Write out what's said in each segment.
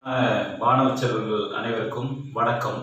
மாணவ செல்வங்கள் அனைவருக்கும் வணக்கம்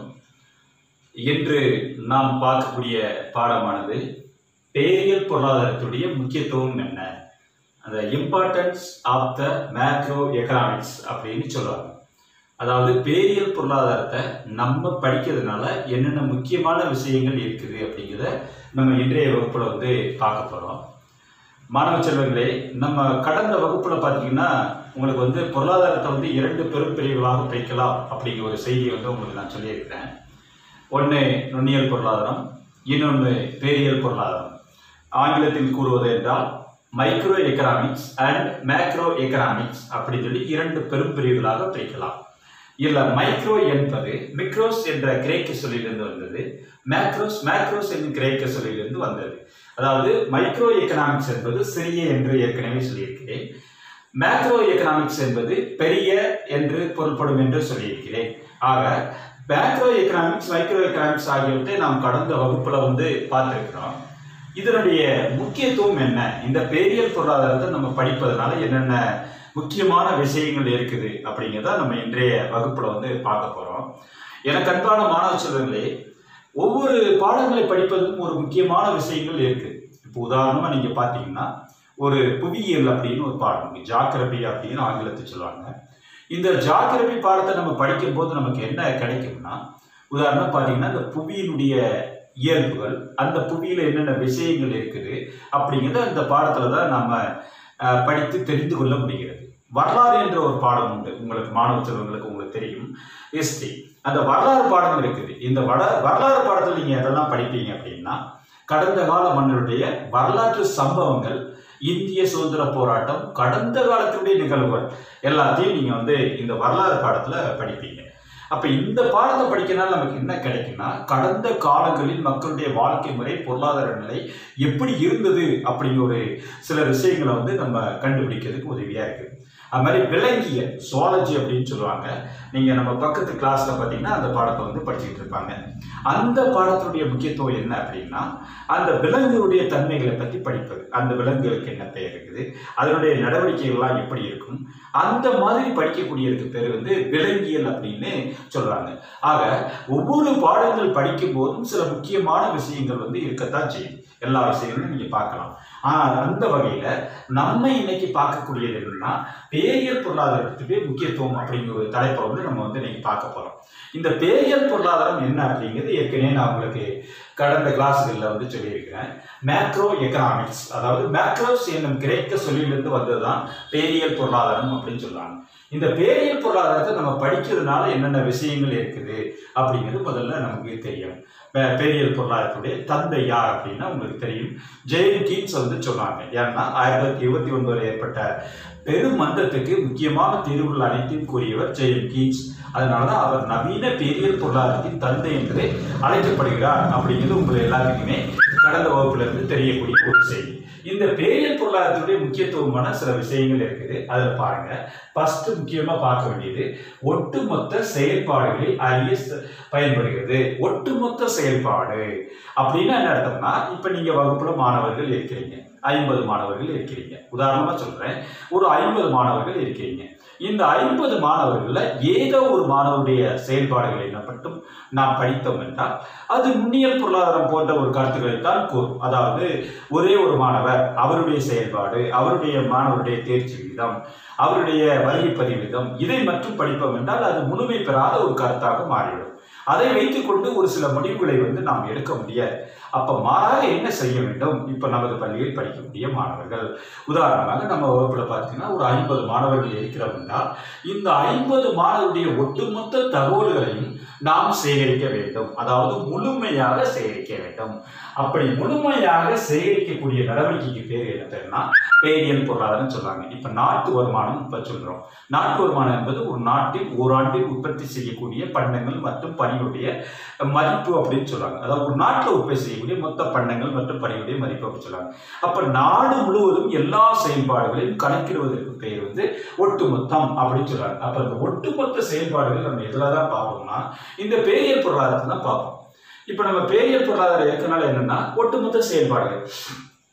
இன்று நாம் பார்க்கக்கூடிய பாடமானது பேரியல் பொருளாதாரத்துடைய முக்கியத்துவம் என்ன அந்த importance of the macroeconomics அப்படின்னு சொல்லுவாங்க அதாவது பேரியல் பொருளாதாரத்தை நம்ம படிக்கிறதுனால என்னென்ன முக்கியமான விஷயங்கள் இருக்குது அப்படிங்கிறத நம்ம இன்றைய வகுப்பில் வந்து பார்க்க போகிறோம் மாணவ செல்வங்களே நம்ம கடந்த வகுப்புல பார்த்தீங்கன்னா உங்களுக்கு வந்து பொருளாதாரத்தை வந்து இரண்டு பெரும் பிரிவுகளாக பிரிக்கலாம் அப்படிங்கிற ஒரு செய்தியை வந்து உங்களுக்கு நான் சொல்லியிருக்கிறேன் ஒன்று நுண்ணியல் பொருளாதாரம் இன்னொன்று பேரியல் பொருளாதாரம் ஆங்கிலத்தில் கூறுவது என்றால் microeconomics and macroeconomics அப்படின்னு சொல்லி இரண்டு பெரும் பிரிவுகளாக பிரிக்கலாம் இல்ல மைக்ரோ என்பது மிக்ரோஸ் என்ற கிரேக்க சொல்லிலிருந்து வந்தது மேக்ரோஸ் மேக்ரோஸ் என்னும் கிரேக்க சொல்லிலிருந்து வந்தது அதாவது மைக்ரோ எக்கனாமிக்ஸ் என்பது சிறிய என்று ஏற்கனவே சொல்லியிருக்கிறேன் மேக்ரோ எக்கனாமிக்ஸ் என்பது பெரிய என்று பொருள்படும் என்று சொல்லியிருக்கிறேன் ஆக மேக்ரோ எக்கனாமிக்ஸ் மைக்ரோ எக்கனாமிக்ஸ் ஆகியவற்றை நாம் கடந்த வகுப்புல வந்து பார்த்திருக்கிறோம் இதனுடைய முக்கியத்துவம் என்ன இந்த பேரியல் பொருளாதாரத்தை நம்ம படிப்பதனால என்னென்ன முக்கியமான விஷயங்கள் இருக்குது அப்படிங்கிறத நம்ம இன்றைய வகுப்புல வந்து பார்க்க போறோம் எனக்கு அன்பான மாணவ செல்வங்களே ஒவ்வொரு பாடங்களை படிப்பதும் ஒரு முக்கியமான விஷயங்கள் இருக்கு இப்போ உதாரணமா நீங்க பார்த்தீங்கன்னா ஒரு புவியியல் அப்படின்னு ஒரு பாடம் இருக்கு ஜாக்கிரபி அப்படின்னு ஆங்கிலத்தில் சொல்லுவாங்க இந்த ஜாக்கிரபி பாடத்தை நம்ம படிக்கும்போது நமக்கு என்ன கிடைக்கும்னா உதாரணம் பார்த்தீங்கன்னா இந்த புவியினுடைய இயல்புகள் அந்த புவியில என்னென்ன விஷயங்கள் இருக்குது அப்படிங்கிறத அந்த பாடத்துல தான் நம்ம அஹ், படித்து தெரிந்து கொள்ள முடிகிறது வரலாறு என்ற ஒரு பாடம் உண்டு உங்களுக்கு மாணவ செல்வங்களுக்கு உங்களுக்கு தெரியும் ஹிஸ்டரி அந்த வரலாறு பாடம் இருக்குது இந்த வட வரலாறு பாடத்தில் நீங்க எதெல்லாம் படிப்பீங்க அப்படின்னா கடந்த கால மன்னருடைய வரலாற்று சம்பவங்கள் இந்திய சுதந்திர போராட்டம் கடந்த காலத்துடைய நிகழ்வுகள் எல்லாத்தையும் நீங்க வந்து இந்த வரலாறு பாடத்துல படிப்பீங்க அப்ப இந்த பாடத்தை படிக்கிறனால நமக்கு என்ன கிடைக்கும்னா கடந்த காலங்களில் மக்களுடைய வாழ்க்கை முறை பொருளாதார நிலை எப்படி இருந்தது அப்படிங்கிற ஒரு சில விஷயங்களை வந்து நம்ம கண்டுபிடிக்கிறதுக்கு உதவியா இருக்கு அது மாதிரி விலங்கியல் சுவாலஜி அப்படின்னு சொல்லுவாங்க நீங்க நம்ம பக்கத்து கிளாஸ்ல பாத்தீங்கன்னா அந்த பாடத்தை வந்து படிச்சுட்டு இருப்பாங்க அந்த பாடத்தினுடைய முக்கியத்துவம் என்ன அப்படின்னா அந்த விலங்குகளுடைய தன்மைகளை பற்றி படிப்பது அந்த விலங்குகளுக்கு என்ன பெயர் இருக்குது அதனுடைய நடவடிக்கைகள்லாம் எப்படி இருக்கும் அந்த மாதிரி படிக்கக்கூடியதுக்கு பேர் வந்து விலங்கியல் அப்படின்னு சொல்றாங்க ஆக ஒவ்வொரு பாடங்கள் படிக்கும் போதும் சில முக்கியமான விஷயங்கள் வந்து இருக்கத்தான் செய்யும் எல்லா விஷயங்களும் நீங்க பார்க்கலாம் ஆனா அந்த வகையில நம்ம இன்னைக்கு பார்க்கக்கூடியது என்னன்னா பேரியல் பொருளாதாரத்துக்கு முக்கியத்துவம் அப்படிங்கிற ஒரு தலைப்பை வந்து நம்ம வந்து இன்னைக்கு பார்க்க போறோம் இந்த பேரியல் பொருளாதாரம் என்ன அப்படிங்கிறது ஏற்கனவே நான் உங்களுக்கு கடந்த கிளாஸ்களில் வந்து சொல்லியிருக்கிறேன் மேக்ரோ எக்கனாமிக்ஸ் அதாவது மேக்ரோஸ் என்னும் கிரேக்க சொல்லிலிருந்து வந்ததுதான் பேரியல் பொருளாதாரம் அப்படின்னு சொல்றாங்க இந்த பேரியல் பொருளாதாரத்தை நம்ம படிக்கிறதுனால என்னென்ன விஷயங்கள் இருக்குது அப்படிங்கிறது முதல்ல நமக்கு தெரியும் பே- பேரியல் பொருளாதாரத்துடைய தந்தை யார் அப்படின்னா உங்களுக்கு தெரியும் ஜெயின் கீட்ஸ் வந்து சொன்னாங்க ஏன்னா ஆயிரத்தி தொள்ளாயிரத்தி இருபத்தி ஒன்பதுல ஏற்பட்ட பெருமந்தத்துக்கு முக்கியமான தீர்வுகள் அனைத்தையும் கூறியவர் ஜெயின் கீட்ஸ் அதனாலதான் அவர் நவீன பேரியல் பொருளாதாரத்தின் தந்தை என்று அழைக்கப்படுகிறார் அப்படிங்கிறது உங்களுக்கு எல்லாத்துக்குமே கடந்த வகுப்புல இருந்து தெரியக்கூடிய ஒரு செய்தி இந்த பேரியல் பொருளாதாரத்துடைய முக்கியத்துவமான சில விஷயங்கள் இருக்குது அதுல பாருங்க ஃபர்ஸ்ட் முக்கியமா பார்க்க வேண்டியது ஒட்டுமொத்த செயல்பாடுகளில் அறிய ச- பயன்படுகிறது ஒட்டுமொத்த செயல்பாடு அப்படின்னா என்ன அர்த்தம்னா இப்ப நீங்க வகுப்புல மாணவர்கள் இருக்கிறீங்க ஐம்பது மாணவர்கள் இருக்கிறீங்க உதாரணமா சொல்றேன் ஒரு ஐம்பது மாணவர்கள் இருக்கிறீங்க இந்த ஐம்பது மாணவர்கள்ல ஏதோ ஒரு மாணவருடைய செயல்பாடுகளை என்ன மட்டும் நாம் படித்தோம் என்றால் அது நுண்ணியல் பொருளாதாரம் போன்ற ஒரு கருத்துக்களை தான் கூறும் அதாவது ஒரே ஒரு மாணவர் அவருடைய செயல்பாடு அவருடைய மாணவருடைய தேர்ச்சி விகிதம் அவருடைய வரி பதிவு விகிதம் இதை மட்டும் படிப்போம் என்றால் அது முழுமை பெறாத ஒரு கருத்தாக மாறிவிடும் அதை வைத்துக்கொண்டு ஒரு சில முடிவுகளை வந்து நாம் எடுக்க முடியாது அப்ப மாறாக என்ன செய்ய வேண்டும் இப்ப நமது பள்ளியில் படிக்கக்கூடிய மாணவர்கள் உதாரணமாக நம்ம வகுப்புல பார்த்தீங்கன்னா ஒரு ஐம்பது மாணவர்கள் இருக்கிறோம்னா இந்த ஐம்பது மாணவருடைய ஒட்டுமொத்த தகவல்களையும் நாம் சேகரிக்க வேண்டும் அதாவது முழுமையாக சேகரிக்க வேண்டும் அப்படி முழுமையாக சேகரிக்கக்கூடிய நடவடிக்கைக்கு பேர் என்ன பேருனா பேரியல் பொருளாதாரம் சொல்றாங்க இப்ப நாட்டு வருமானம் இப்ப சொல்றோம் நாட்டு வருமானம் என்பது ஒரு நாட்டில் ஓராண்டில் உற்பத்தி செய்யக்கூடிய பண்டங்கள் மற்றும் பணிகளுடைய மதிப்பு அப்படின்னு சொல்றாங்க அதாவது ஒரு நாட்டில் உற்பத்தி செய்யக்கூடிய மொத்த பண்டங்கள் மற்றும் பணிகளுடைய மதிப்பு அப்படின்னு சொல்றாங்க அப்ப நாடு முழுவதும் எல்லா செயல்பாடுகளையும் கணக்கிடுவதற்கு பெயர் வந்து ஒட்டுமொத்தம் அப்படின்னு சொல்றாங்க அப்ப இந்த ஒட்டுமொத்த செயல்பாடுகள் நம்ம எதுல தான் பார்ப்போம்னா இந்த பேரியல் பொருளாதாரத்தை தான் பார்ப்போம் இப்ப நம்ம பேரியல் பொருளாதாரம் இருக்கனால என்னன்னா ஒட்டுமொத்த செயல்பாடுகள்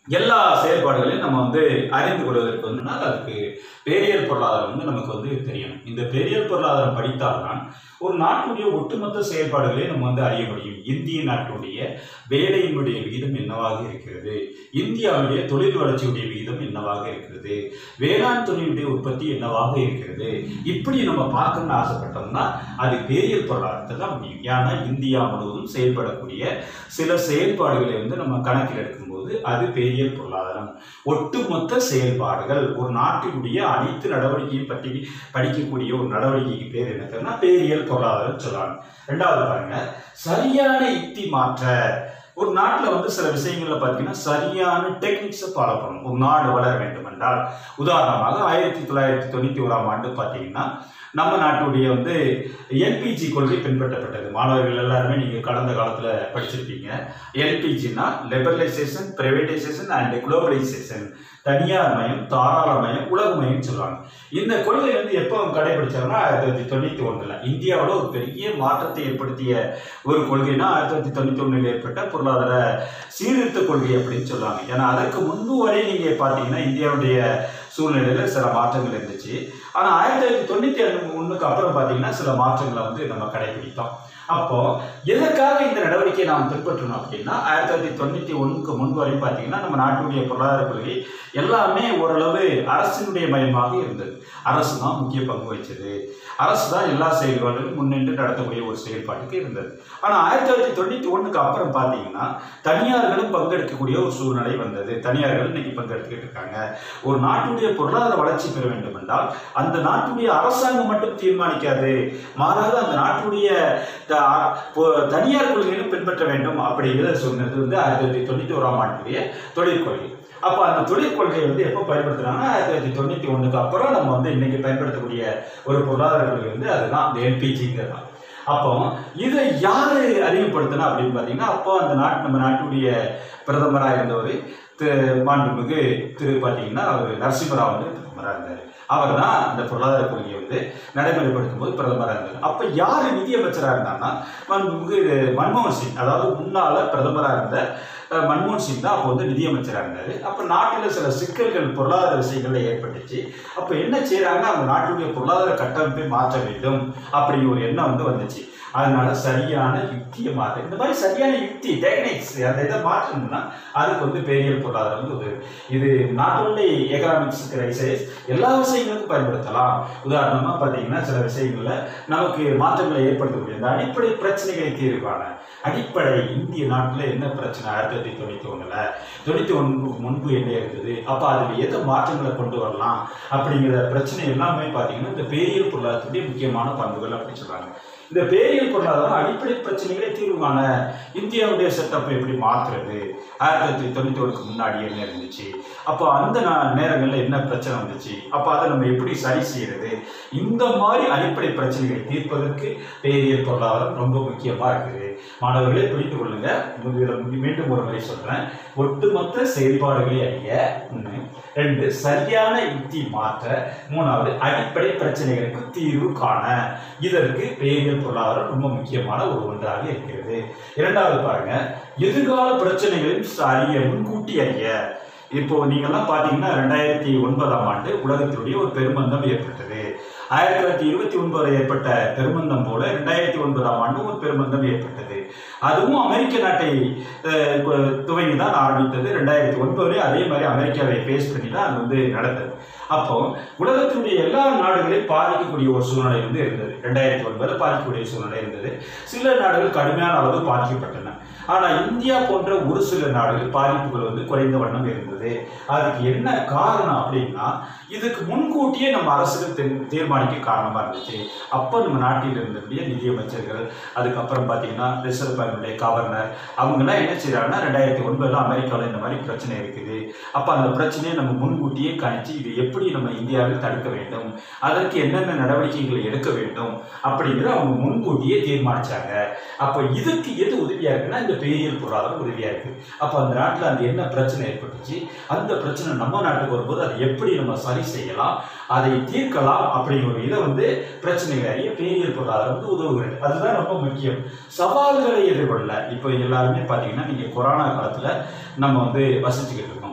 எல்லா செயல்பாடுகளையும் நம்ம வந்து அறிந்து கொள்வதற்கு வந்துன்னா அதுக்கு பேரியல் பொருளாதாரம் வந்து நமக்கு வந்து தெரியணும் இந்த பேரியல் பொருளாதாரம் படித்தால்தான் ஒரு நாட்டுடைய ஒட்டுமொத்த செயல்பாடுகளையும் நம்ம வந்து அறிய முடியும் இந்திய நாட்டுடைய வேலையினுடைய விகிதம் என்னவாக இருக்கிறது இந்தியாவுடைய தொழில் வளர்ச்சியுடைய விகிதம் என்னவாக இருக்கிறது வேளாண் தொழிலுடைய உற்பத்தி என்னவாக இருக்கிறது இப்படி நம்ம பார்க்கணும்னு ஆசைப்பட்டோம்னா அது பேரியல் பொருளாதாரத்தை தான் முடியும் ஏன்னா இந்தியா முழுவதும் செயல்படக்கூடிய சில செயல்பாடுகளை வந்து நம்ம கணக்கில் எடுக்கும்போது அது பேரியல் பொருளாதாரம் ஒட்டுமொத்த செயல்பாடுகள் ஒரு நாட்டினுடைய அனைத்து நடவடிக்கையும் பற்றி படிக்கக்கூடிய ஒரு நடவடிக்கைக்கு பேர் என்னதுன்னா பேரியல் பொருளாதாரம் சொல்றாங்க ரெண்டாவது பாருங்க சரியான யுக்தி மாற்ற ஒரு நாட்டில் வந்து சில விஷயங்கள்ல பார்த்தீங்கன்னா சரியான டெக்னிக்ஸை ஃபாலோ பண்ணணும் ஒரு நாடு வளர வேண்டும் என்றால் உதாரணமாக ஆயிரத்தி தொள்ளாயிரத்தி தொண்ணூற்றி ஓராம் ஆண்டு பார்த்தீங்கன்னா நம்ம நாட்டுடைய வந்து எல்பிஜி கொள்கை பின்பற்றப்பட்டது மாணவர்கள் எல்லாருமே நீங்கள் கடந்த காலத்தில் படிச்சிருப்பீங்க எல்பிஜினா லிபரலைசேஷன் பிரைவேடைசேஷன் அண்ட் குளோபலைசேஷன் தனியார் மயம் தாராளமயம் உலகமயம் சொல்லுவாங்க இந்த கொள்கை வந்து எப்போ கடைபிடிச்சாங்கன்னா ஆயிரத்தி தொள்ளாயிரத்தி தொண்ணூற்றி ஒன்றில் இந்தியாவில் ஒரு பெரிய மாற்றத்தை ஏற்படுத்திய ஒரு கொள்கைனா ஆயிரத்தி தொள்ளாயிரத்தி தொண்ணூற்றி ஒன்றில் ஏற்பட்ட பொருளாதார சீர்திருத்த கொள்கை அப்படின்னு சொல்லுவாங்க ஏன்னா அதற்கு முன்பு வரை நீங்கள் பார்த்தீங்கன்னா இந்தியாவுடைய சூழ்நிலையில் சில மாற்றங்கள் இருந்துச்சு ஆனால் ஆயிரத்தி தொள்ளாயிரத்தி தொண்ணூற்றி ஒன்றுக்கு அப்புறம் பார்த்தீங்கன்னா சில மாற்றங்களை வந்து நம்ம கடைபிடித்தோம் அப்போ எதற்காக இந்த நடவடிக்கையை நாம் பின்பற்றணும் அப்படின்னா ஆயிரத்தி தொள்ளாயிரத்தி தொண்ணூற்றி ஒன்றுக்கு முன்பு வரையும் பார்த்தீங்கன்னா நம்ம நாட்டுடைய பொருளாதார கொள்கை எல்லாமே ஓரளவு அரசினுடைய மயமாக இருந்தது அரசு தான் முக்கிய பங்கு வச்சது அரசு தான் எல்லா செயல்பாடுகளும் முன்னின்று நடத்தக்கூடிய ஒரு செயல்பாட்டுக்கு இருந்தது ஆனால் ஆயிரத்தி தொள்ளாயிரத்தி தொண்ணூற்றி ஒன்றுக்கு அப்புறம் பார்த்தீங்கன்னா தனியார்களும் பங்கெடுக்கக்கூடிய ஒரு சூழ்நிலை வந்தது தனியார்கள் இன்னைக்கு பங்கெடுத்துக்கிட்டு இருக்காங்க ஒரு நாட்டுடைய பொருளாதார வளர்ச்சி பெற வேண்டும் என்றால் அந்த நாட்டுடைய அரசாங்கம் மட்டும் தீர்மானிக்காது மாறாக அந்த நாட்டுடைய த- பொ- தனியார் கொள்கைகளும் பின்பற்ற வேண்டும் அப்படிங்கிறத சொன்னது வந்து ஆயிரத்தி தொள்ளாயிரத்தி தொண்ணூற்றி ஓராம் ஆண்டுடைய தொழில் கொள்கை அப்போ அந்த தொழில் கொள்கையை வந்து எப்போ பயன்படுத்துறாங்கன்னா ஆயிரத்தி தொள்ளாயிரத்தி தொண்ணூற்றி ஒன்றுக்கு அப்புறம் நம்ம வந்து இன்னைக்கு பயன்படுத்தக்கூடிய ஒரு பொருளாதார கொள்கை வந்து அதுதான் இந்த எல்பிஜிங்கிறது தான் அப்போ இதை யாரு அறிமுகப்படுத்தினா அப்படின்னு பார்த்தீங்கன்னா அப்போ அந்த நாட்டு நம்ம நாட்டுடைய பிரதமராக இருந்தவர் திரு மாண்புமிகு திரு பார்த்தீங்கன்னா அவர் நரசிம்மராவ் வந்து பிரதமராக இருந்தார் அவர் தான் அந்த பொருளாதார கொள்கையை வந்து நடைமுறைப்படுத்தும் போது பிரதமராக இருந்தார் அப்போ யார் நிதியமைச்சராக இருந்தாங்கன்னா மாண்புமிகு மன்மோகன் சிங் அதாவது முன்னால பிரதமராக இருந்த அஹ், மன்மோகன் சிங் தான் அப்போ வந்து நிதியமைச்சராக இருந்தார் அப்போ நாட்டில் சில சிக்கல்கள் பொருளாதார விஷயங்கள்ல ஏற்பட்டுச்சு அப்போ என்ன செய்கிறாங்கன்னா அவங்க நாட்டுடைய பொருளாதார கட்டமைப்பை மாற்ற வேண்டும் அப்படிங்கிற ஒரு எண்ணம் வந்து வந்துச்சு அதனால சரியான யுக்தியை மாற்ற இந்த மாதிரி சரியான யுக்தி டெக்னிக்ஸ் அந்த இதை மாற்றணும்னா அதுக்கு வந்து பெரியல் பொருளாதாரம் வந்து உதவி இது நாட் ஒன்லி எக்கனாமிக்ஸ் கிரைசிஸ் எல்லா விஷயங்களுக்கும் பயன்படுத்தலாம் உதாரணமாக பார்த்தீங்கன்னா சில விஷயங்கள்ல நமக்கு மாற்றங்களை ஏற்படுத்தக்கூடிய இந்த அடிப்படை பிரச்சனைகளை தீர்வு காண அடிப்படை இந்திய நாட்டில் என்ன பிரச்சனை ஆயிரத்தி தொள்ளாயிரத்தி தொண்ணூற்றி ஒன்றில் தொண்ணூற்றி ஒன்றுக்கு முன்பு என்ன இருந்தது அப்போ அதில் எது மாற்றங்களை கொண்டு வரலாம் அப்படிங்கிற பிரச்சனை எல்லாமே பார்த்தீங்கன்னா இந்த பேரியல் பொருளாதாரத்துடைய முக்கியமான பண்புகள் அப்படின்னு சொல்றாங்க இந்த பேரியல் பொருளாதாரம் அடிப்படை பிரச்சனைகளை தீர்வு காண இந்தியாவுடைய செட்டப் எப்படி மாற்றுறது ஆயிரத்தி தொள்ளாயிரத்தி தொண்ணூற்றி ஒன்றுக்கு முன்னாடி என்ன இருந்துச்சு அப்போ அந்த நா- நேரங்கள்ல என்ன பிரச்சனை வந்துச்சு அப்போ அதை நம்ம எப்படி சரி செய்யறது இந்த மாதிரி அடிப்படை பிரச்சனைகளை தீர்ப்பதற்கு பேரியல் பொருளாதாரம் ரொம்ப முக்கியமா இருக்குது மாணவர்களே புரிந்து கொள்ளுங்க இதுல மீ- மீண்டும் ஒரு முறை சொல்றேன் ஒட்டுமொத்த செயல்பாடுகளை அறிய ஒண்ணு ரெண்டு சரியான யுக்தி மாற்ற மூணாவது அடிப்படை பிரச்சனைகளுக்கு தீர்வு காண இதற்கு பேரியல் பொருளாதாரம் ரொம்ப முக்கியமான ஒரு ஒன்றாக இருக்கிறது இரண்டாவது பாருங்க எதிர்கால பிரச்சனைகளையும் அறிய முன்கூட்டி அறிய இப்போ நீங்கெல்லாம் பார்த்தீங்கன்னா ரெண்டாயிரத்தி ஒன்பதாம் ஆண்டு உலகத்தினுடைய ஒரு பெருமந்தம் ஏற்பட்டது ஆயிரத்தி தொள்ளாயிரத்தி இருபத்தி ஒன்பதுல ஏற்பட்ட பெருமந்தம் போல ரெண்டாயிரத்தி ஒன்பதாம் ஆண்டு ஒரு பெருமந்தம் ஏற்பட்டது அதுவும் அமெரிக்க நாட்டை அஹ், கு- துவங்கி தான் ஆரம்பித்தது ரெண்டாயிரத்தி ஒன்பதுலேயே அதே மாதிரி அமெரிக்காவை பேஸ் பண்ணி தான் அது வந்து நடந்தது அப்போ உலகத்தினுடைய எல்லா நாடுகளையும் பாதிக்கக்கூடிய ஒரு சூழ்நிலை வந்து இருந்தது ரெண்டாயிரத்தி ஒன்பதுல பாதிக்கக்கூடிய சூழ்நிலை இருந்தது சில நாடுகள் கடுமையான அளவு பாதிக்கப்பட்டன ஆனால் இந்தியா போன்ற ஒரு சில நாடுகள் பாதிப்புகள் வந்து குறைந்த வண்ணம் இருந்தது அதுக்கு என்ன காரணம் அப்படின்னா இதுக்கு முன்கூட்டியே நம்ம அரசுகள் தீர்- தீர்மானிக்க காரணமா இருந்துச்சு அப்போ நம்ம நாட்டில் இருந்தக்கூடிய நிதியமைச்சர்கள் அதுக்கப்புறம் பார்த்தீங்கன்னா ரிசர்வ் பேங்குடைய கவர்னர் அவங்கெல்லாம் என்ன செய்றாங்கன்னா ரெண்டாயிரத்தி ஒன்பதுல அமெரிக்காவில் இந்த மாதிரி பிரச்சனை இருக்குது அப்போ அந்த பிரச்சனையை நம்ம முன்கூட்டியே கணிச்சு இது எப்படி நம்ம இந்தியாவில் தடுக்க வேண்டும் அதற்கு என்னென்ன நடவடிக்கைகளை எடுக்க வேண்டும் அப்படிங்கிறத அவங்க முன்கூட்டியே தீர்மானிச்சாங்க அப்போ இதுக்கு எது உதவியா இருக்குன்னா இந்த பேரியல் பொருளாதாரம் உதவியா இருக்கு அப்போ அந்த நாட்டில் அந்த என்ன பிரச்சனை ஏற்பட்டுச்சு அந்த பிரச்சனை நம்ம நாட்டுக்கு வரும்போது அதை எப்படி நம்ம சரி செய்யலாம் அதை தீர்க்கலாம் அப்படிங்கிற ஒரு இதை வந்து பிரச்சனைகள் அறிய பேரியல் பொருளாதாரம் வந்து உதவுகிறது அதுதான் ரொம்ப முக்கியம் சவால்களை எதிர்கொள்ள இப்போ எல்லாருமே பார்த்தீங்கன்னா நீங்கள் கொரோனா காலத்தில் நம்ம வந்து வசிச்சுக்கிட்டு இருக்கோம்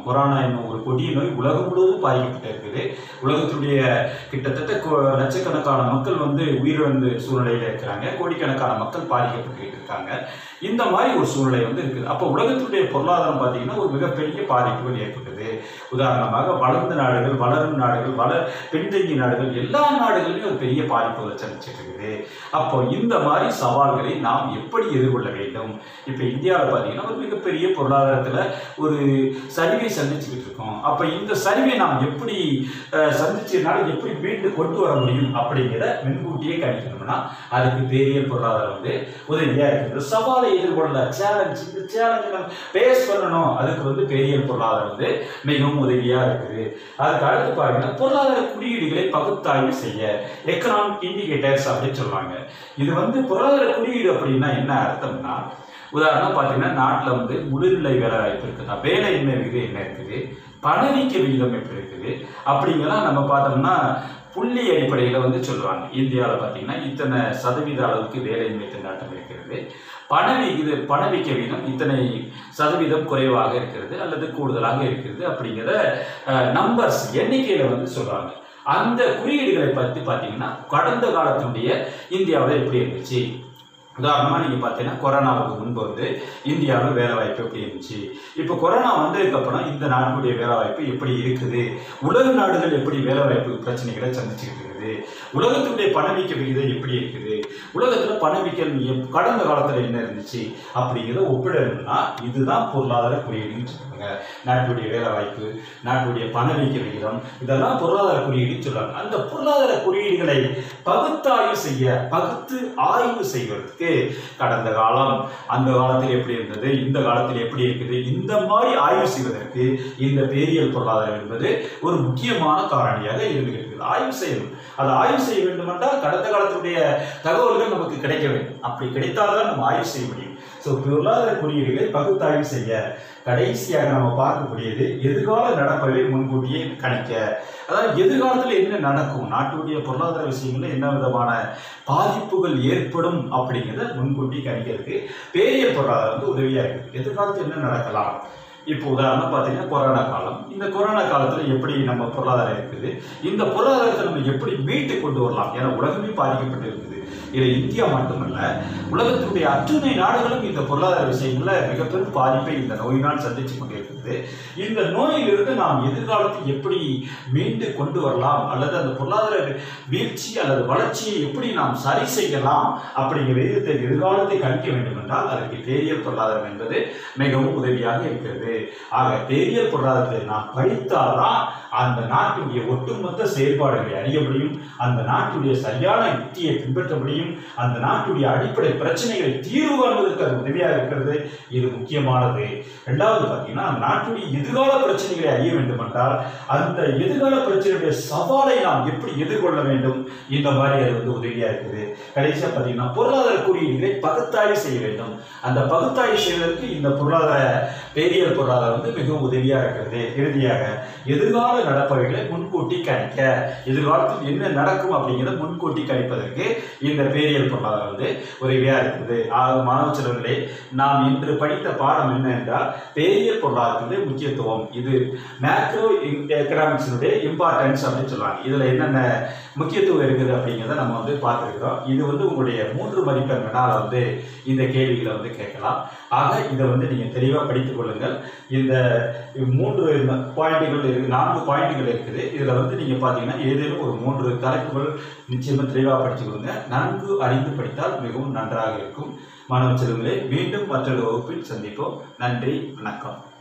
கொரோனா என்னும் ஒரு கொடிய நோய் உலகம் முழுவதும் பாதிக்கப்பட்டு இருக்குது உலகத்துடைய கிட்டத்தட்ட கொ- லட்சக்கணக்கான மக்கள் வந்து உயிரிழந்த சூழ்நிலையில இருக்கிறாங்க கோடிக்கணக்கான மக்கள் பாதிக்கப்பட்டு இருக்காங்க இந்த மாதிரி ஒரு சூழ்நிலை வந்து இருக்குது அப்போ உலகத்துடைய பொருளாதாரம் பார்த்தீங்கன்னா ஒரு மிகப்பெரிய பாதிப்புகள் ஏற்பட்டது உதாரணமாக வளர்ந்த நாடுகள் வளரும் நாடுகள் வள பின்தங்கிய நாடுகள் எல்லா நாடுகளிலும் ஒரு பெரிய பாதிப்புகளை சந்திச்சிட்டு இருக்குது அப்போ இந்த மாதிரி சவால்களை நாம் எப்படி எதிர்கொள்ள வேண்டும் இப்போ இந்தியாவில் பார்த்தீங்கன்னா ஒரு மிகப்பெரிய பொருளாதாரத்தில் ஒரு சரிவை சந்திச்சுக்கிட்டு இருக்கோம் அப்போ இந்த சரிவை நாம் எப்படி அஹ், சந்திச்சதுனால எப்படி மீண்டு கொண்டு வர முடியும் அப்படிங்கிற முன்கூட்டியே கணிக்கணும்னா அதுக்கு பேரியல் பொருளாதாரம் வந்து உதவியாக இருக்குது சவாலை எதிர்கொள்ள சேலஞ்ச் இந்த சேலஞ்சை நம்ம பேஸ் பண்ணணும் அதுக்கு வந்து பேரியல் பொருளாதாரம் வந்து மிகவும் உதவியாக இருக்குது அதுக்கு அடுத்து பாருங்கன்னா பொருளாதார குறியீடுகளை பகுத்தாய்வு செய்ய எக்கனாமிக் இண்டிகேட்டர்ஸ் அப்படின்னு சொல்லுவாங்க இது வந்து பொருளாதார குறியீடு அப்படின்னா என்ன அர்த்தம்னா உதாரணம் பார்த்தீங்கன்னா நாட்டில் வந்து முழுநிலை வேலை வாய்ப்பு இருக்குதா வேலையின்மை விகிதம் என்ன இருக்குது பணவீக்க விகிதம் எப்படி இருக்குது அப்படிங்கலாம் நம்ம பார்த்தோம்னா புள்ளி அடிப்படையில் வந்து சொல்லுவாங்க இந்தியாவில் பார்த்தீங்கன்னா இத்தனை சதவீத அளவுக்கு வேலையின்மை திண்டாட்டம் இருக்கிறது பணவிகித பணவீக்க விகிதம் இத்தனை சதவீதம் குறைவாக இருக்கிறது அல்லது கூடுதலாக இருக்கிறது அப்படிங்கிற நம்பர்ஸ் எண்ணிக்கையில் வந்து சொல்கிறாங்க அந்த குறியீடுகளை பற்றி பார்த்தீங்கன்னா கடந்த காலத்தினுடைய இந்தியாவில் எப்படி இருந்துச்சு உதாரணமாக நீங்கள் பார்த்தீங்கன்னா கொரோனாவுக்கு முன்பு வந்து இந்தியாவில் வேலை வாய்ப்பு எப்படி இருந்துச்சு இப்போ கொரோனா வந்ததுக்கப்புறம் இந்த நாட்டுடைய வேலை வாய்ப்பு எப்படி இருக்குது உலக நாடுகள் எப்படி வேலை வாய்ப்பு பிரச்சனைகளை சந்திச்சுக்கிட்டு இருக்குது உலகத்துடைய பணவீக்க விகிதம் எப்படி இருக்குது உலகத்தில் பணவீக்கம் எப்- கடந்த காலத்தில் என்ன இருந்துச்சு அப்படிங்கிறத ஒப்பிடணும்னா இதுதான் பொருளாதார குறியீடுன்னு சொல்லுவாங்க நாட்டுடைய வேலை வாய்ப்பு நாட்டுடைய பணவீக்க விகிதம் இதெல்லாம் பொருளாதார குறியீடுன்னு சொல்லுவாங்க அந்த பொருளாதார குறியீடுகளை பகுத்தாய்வு செய்ய பகுத்து ஆய்வு செய்வதற்கு கடந்த காலம் அந்த காலத்தில் எப்படி இருந்தது இந்த காலத்தில் எப்படி இருக்குது இந்த மாதிரி ஆய்வு செய்வதற்கு இந்த பேரியல் பொருளாதாரம் என்பது ஒரு முக்கியமான காரணியாக இருந்துகிட்டு இருக்குது ஆய்வு செய்யணும் அதை ஆய்வு செய்ய வேண்டுமென்றால் கடந்த காலத்துடைய தகவல்கள் நமக்கு கிடைக்க வேண்டும் அப்படி கிடைத்தால்தான் நம்ம ஆய்வு செய்ய முடியும் ஸோ பொருளாதார குறியீடுகளை பகுத்தாய்வு செய்ய கடைசியாக நம்ம பார்க்கக்கூடியது எதிர்கால நடப்பவை முன்கூட்டியே கணிக்க அதாவது எதிர்காலத்தில் என்ன நடக்கும் நாட்டுடைய பொருளாதார விஷயங்கள்ல என்ன விதமான பாதிப்புகள் ஏற்படும் அப்படிங்கிறத முன்கூட்டி கணிக்கிறதுக்கு பேரியல் பொருளாதாரம் வந்து உதவியாக இருக்குது எதிர்காலத்தில் என்ன நடக்கலாம் இப்போ உதாரணம் பார்த்தீங்கன்னா கொரோனா காலம் இந்த கொரோனா காலத்தில் எப்படி நம்ம பொருளாதாரம் இருக்குது இந்த பொருளாதாரத்தை நம்ம எப்படி மீட்டு கொண்டு வரலாம் ஏன்னா உலகமே பாதிக்கப்பட்டு இருக்குது இதில் இந்தியா மட்டுமல்ல உலகத்தினுடைய அத்துணை நாடுகளும் இந்த பொருளாதார விஷயங்கள்ல மிகப்பெரும் பாதிப்பை இந்த நோயினால் சந்திச்சு கொண்டிருக்கிறது இந்த நோயிலிருந்து நாம் எதிர்காலத்தில் எப்படி மீண்டு கொண்டு வரலாம் அல்லது அந்த பொருளாதார வீழ்ச்சி அல்லது வளர்ச்சியை எப்படி நாம் சரி செய்யலாம் அப்படிங்கிற விதத்தை எதிர்காலத்தை கணிக்க வேண்டும் என்றால் அதற்கு பேரியல் பொருளாதாரம் என்பது மிகவும் உதவியாக இருக்கிறது ஆக பேரியல் பொருளாதாரத்தை நாம் படித்தால்தான் அந்த நாட்டுடைய ஒட்டுமொத்த செயல்பாடுகளை அறிய முடியும் அந்த நாட்டுடைய சரியான யுக்தியை பின்பற்ற முடியும் அந்த நாட்டுடைய அடிப்படை பிரச்சனைகளை தீர்வு காண்பதற்கு அது உதவியாக இருக்கிறது இது முக்கியமானது ரெண்டாவது பார்த்தீங்கன்னா அந்த நாட்டுடைய எதிர்கால பிரச்சனைகளை அறிய வேண்டும் என்றால் அந்த எதிர்கால பிரச்சனையுடைய சவாலை நாம் எப்படி எதிர்கொள்ள வேண்டும் இந்த மாதிரி அது வந்து உதவியாக இருக்குது கடைசியாக பார்த்தீங்கன்னா பொருளாதார குறியீடுகளை பகுத்தாய்வு செய்ய வேண்டும் அந்த பகுத்தாய்வு செய்வதற்கு இந்த பொருளாதார பேரியல் பொருளாதாரம் வந்து மிகவும் உதவியாக இருக்கிறது இறுதியாக எதிர்கால நடப்பவைகளை முன்கூட்டி கணிக்க எதிர்காலத்தில் என்ன நடக்கும் அப்படிங்கிறத முன்கூட்டி கணிப்பதற்கு இந்த பேரியல் பொருளாதாரம் வந்து உதவியாக இருக்குது ஆக மாணவ செல்வங்களே நாம் இன்று படித்த பாடம் என்ன என்றால் பேரியல் பொருளாதாரத்தினுடைய முக்கியத்துவம் இது மேக்ரோ எக்கனாமிக்ஸினுடைய இம்பார்ட்டன்ஸ் அப்படின்னு சொல்லுவாங்க இதில் என்னென்ன முக்கியத்துவம் இருக்குது அப்படிங்கிறத நம்ம வந்து பார்த்துருக்கிறோம் இது வந்து உங்களுடைய மூன்று மதிப்பெண் வினால வந்து இந்த கேள்விகளை வந்து கேட்கலாம் ஆக இதை வந்து நீங்கள் தெளிவாக படித்துக் கொள்ளுங்கள் இந்த மூன்று பாயிண்ட்டுகள் இருக்கு நான்கு பாயிண்ட்டுகள் இருக்குது இதில் வந்து நீங்கள் பார்த்தீங்கன்னா ஏதேனும் ஒரு மூன்று தலைப்புகள் நிச்சயமாக தெளிவாக படித்துக் கொள்ளுங்க நன்கு அறிந்து படித்தால் மிகவும் நன்றாக இருக்கும் மாணவ செல்வங்களே மீண்டும் மற்றொரு வகுப்பில் சந்திப்போம் நன்றி வணக்கம்